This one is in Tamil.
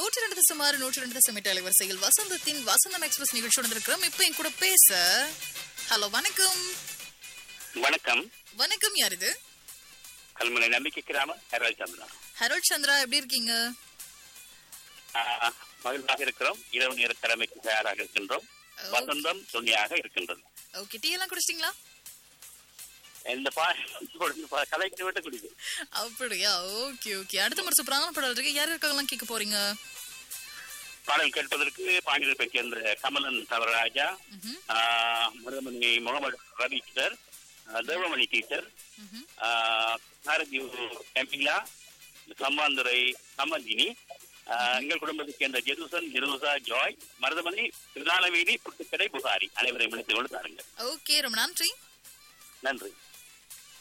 நூற்றி ரெண்டு சுமார் நூற்றி ரெண்டு தசமிட்டு அலைவரிசையில் வசந்தத்தின் வசந்தம் எக்ஸ்பிரஸ் நிகழ்ச்சி வந்திருக்கிறோம் இப்போ என் கூட பேச ஹலோ வணக்கம் வணக்கம் வணக்கம் யார் இது கல்முனை நம்பிக்கை கிராம ஹெரால் சந்திரா ஹரோல் சந்திரா எப்படி இருக்கீங்க ஆஹ், மகிழ்வாக இருக்கிறோம் இரவு நேர கடமைக்கு தயாராக இருக்கின்றோம் வசந்தம் துணியாக இருக்கின்றது ஓகே டீ எல்லாம் குடிச்சிட்டீங்களா இந்த பா பா- கலைக்கு விட்டு குடிக்கும் அப்படியா ஓகே ஓகே அடுத்த முறை சூப்பரான படம் இருக்கு யார் இருக்காங்கலாம் கேட்க போறீங்க பாடல் கேட்பதற்கு பாண்டியரை சேர்ந்த கமலன் தவராஜா ம்ஹும், ஆஹ், மருதமணி முகமது ரவி டீச்சர் ஆஹ், தேவமணி டீச்சர் ம்ஹும். ஆஹ், பாரதி எம்பிலா சம்மாந்துரை சம்மந்தினி ஆஹ், எங்கள் குடும்பத்தைச் சேர்ந்த ஜெருசன் ஜெருசா ஜாய் மருதமணி திருநாளவேலி புட்டுக்கடை புகாரி அனைவரையும் இணைத்துக் கொண்டு தாருங்கள் ஓகே ரொம்ப நன்றி நன்றி